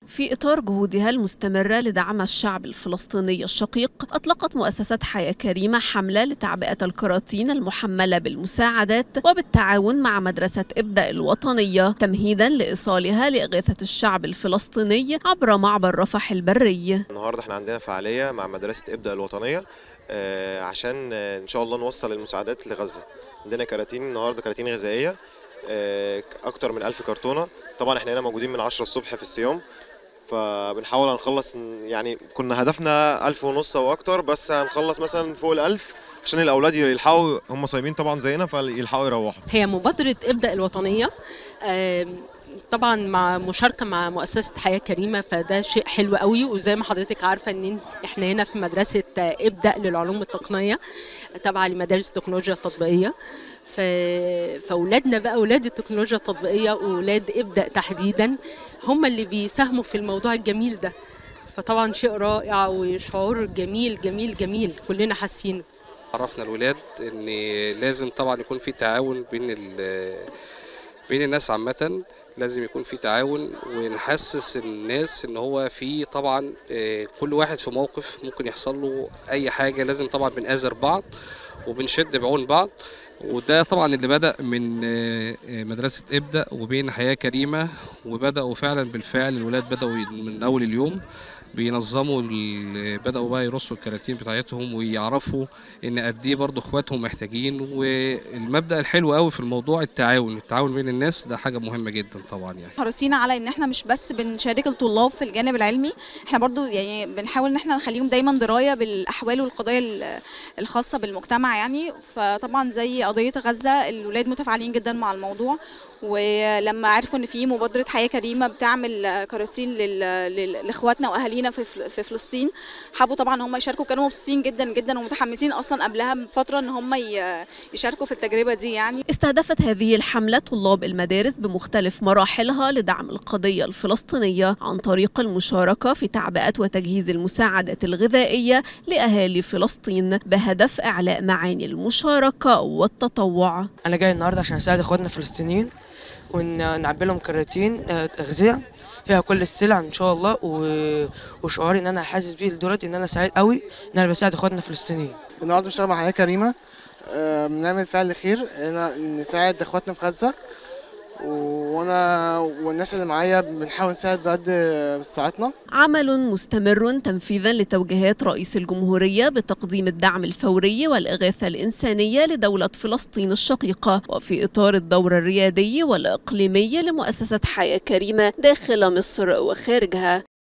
في إطار جهودها المستمرة لدعم الشعب الفلسطيني الشقيق أطلقت مؤسسة حياة كريمة حملة لتعبئة الكراتين المحملة بالمساعدات وبالتعاون مع مدرسة ابدأ الوطنية تمهيدا لإيصالها لإغاثة الشعب الفلسطيني عبر معبر رفح البري النهارده احنا عندنا فعاليه مع مدرسه ابدا الوطنيه آه، عشان آه، ان شاء الله نوصل المساعدات لغزه عندنا كراتين النهارده كراتين غذائيه آه، اكتر من 1000 كرتونه طبعا احنا هنا موجودين من 10 الصبح في الصيام فبنحاول هنخلص يعني كنا هدفنا 1000 ونص او اكتر بس هنخلص مثلا فوق ال 1000 عشان الاولاد يلحقوا هم صايمين طبعا زينا فيلحقوا يروحوا هي مبادرة ابدأ الوطنية آم، طبعا مع مشاركة مع مؤسسة حياة كريمة فده شيء حلو قوي وزي ما حضرتك عارفة ان احنا هنا في مدرسة ابدأ للعلوم التقنية تابعة لمدارس التكنولوجيا التطبيقية ف... فاولادنا بقى اولاد التكنولوجيا التطبيقية واولاد ابدأ تحديدا هم اللي بيساهموا في الموضوع الجميل ده فطبعا شيء رائع وشعور جميل جميل جميل كلنا حاسينه عرفنا الولاد ان لازم طبعا يكون في تعاون بين ال- بين الناس عامة لازم يكون في تعاون ونحسس الناس ان هو في طبعا آه، كل واحد في موقف ممكن يحصل له اي حاجة لازم طبعا بنآزر بعض وبنشد بعون بعض وده طبعا اللي بدأ من آه، آه، مدرسة ابدأ وبين حياة كريمة وبدأوا فعلا بالفعل الولاد بدأوا ي- من أول اليوم بينظموا ال- بدأوا بقى يرصوا الكراتين بتاعتهم ويعرفوا ان قد ايه برضه اخواتهم محتاجين والمبدأ الحلو قوي في الموضوع التعاون التعاون بين الناس ده حاجة مهمة جدا طبعا يعني حريصين على ان احنا مش بس بنشارك الطلاب في الجانب العلمي احنا برضو يعني بنحاول ان احنا نخليهم دايما درايه بالاحوال والقضايا ال- الخاصه بالمجتمع يعني فطبعا زي قضيه غزه الولاد متفاعلين جدا مع الموضوع ولما عرفوا ان في مبادره حياه كريمه بتعمل كراتين لل- لل- لاخواتنا واهالينا في فل- في فلسطين حبوا طبعا هم يشاركوا كانوا مبسوطين جدا جدا ومتحمسين اصلا قبلها بفتره ان هم ي- يشاركوا في التجربه دي يعني استهدفت هذه الحملة طلاب المدارس بمختلف مراحلها لدعم القضية الفلسطينية عن طريق المشاركة في تعبئة وتجهيز المساعدات الغذائية لأهالي فلسطين بهدف إعلاء معاني المشاركة والتطوع انا جاي النهارده عشان اساعد اخواتنا الفلسطينيين ونعبي لهم كراتين آه، اغذيه فيها كل السلع ان شاء الله و- وشعوري ان انا حاسس بيه دلوقتي ان انا سعيد قوي ان انا بساعد اخواتنا الفلسطينيين النهارده بنشتغل مع حياة كريمة آه، بنعمل فعل خير إن نساعد اخواتنا في غزة و- وانا والناس اللي معايا بنحاول نساعد بقد استطاعتنا عمل مستمر تنفيذا لتوجيهات رئيس الجمهورية بتقديم الدعم الفوري والإغاثة الإنسانية لدولة فلسطين الشقيقة وفي إطار الدور الريادي والإقليمي لمؤسسة حياة كريمة داخل مصر وخارجها